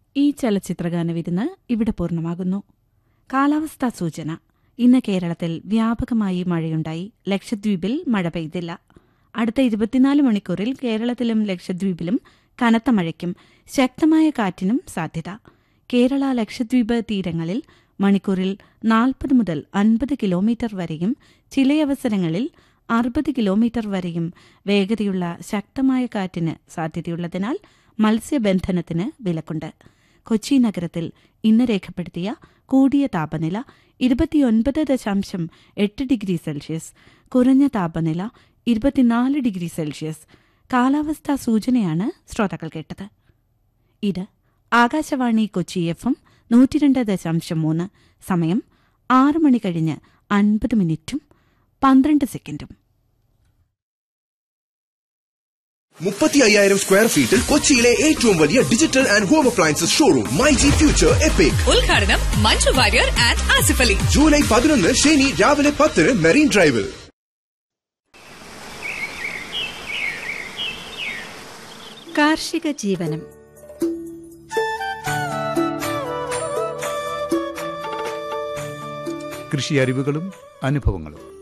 ഈ ചലച്ചിത്രഗാന വിരുന്ന് ഇവിടെ പൂർണ്ണമാകുന്നു കാലാവസ്ഥാ സൂചന ഇന്ന് കേരളത്തിൽ വ്യാപകമായി മഴയുണ്ടായി ലക്ഷദ്വീപിൽ മഴ പെയ്തില്ല അടുത്ത ഇരുപത്തിനാല് മണിക്കൂറിൽ കേരളത്തിലും ലക്ഷദ്വീപിലും കനത്ത മഴയ്ക്കും ശക്തമായ കാറ്റിനും സാധ്യത കേരള ലക്ഷദ്വീപ് തീരങ്ങളിൽ മണിക്കൂറിൽ നാൽപ്പത് മുതൽ അൻപത് കിലോമീറ്റർ വരെയും ചിലയവസരങ്ങളിൽ അറുപത് കിലോമീറ്റർ വരെയും വേഗതയുള്ള ശക്തമായ കാറ്റിന് സാധ്യതയുള്ളതിനാൽ മത്സ്യബന്ധനത്തിന് വിലക്കുണ്ട് കൊച്ചി നഗരത്തിൽ ഇന്ന് രേഖപ്പെടുത്തിയ കൂടിയ താപനില ഇരുപത്തിയൊൻപത് ദശാംശം എട്ട് ഡിഗ്രി സെൽഷ്യസ് കുറഞ്ഞ താപനില ഇരുപത്തിനാല് ഡിഗ്രി സെൽഷ്യസ് കാലാവസ്ഥാ സൂചനയാണ് ശ്രോതാക്കൾ കേട്ടത് ഇത് ആകാശവാണി കൊച്ചി എഫ് എം നൂറ്റിരണ്ട് ദശാംശം മൂന്ന് സമയം ആറ് മണി കഴിഞ്ഞ് അൻപത് മിനിറ്റും പന്ത്രണ്ട് സെക്കൻഡും മുപ്പത്തി അയ്യായിരം സ്ക്വയർ ഫീറ്റിൽ കൊച്ചിയിലെ ഏറ്റവും വലിയ digital and home appliances showroom my G future epic ഉദ്ഘാടനം മഞ്ജു വാര്യർ ആൻഡ് ആസിഫ് അലി ജൂലൈ പതിനൊന്ന് ശനി രാവിലെ പത്തിന് മെറീൻ ഡ്രൈവിൽ കാർഷിക ജീവനം കൃഷി അറിവുകളും അനുഭവങ്ങളും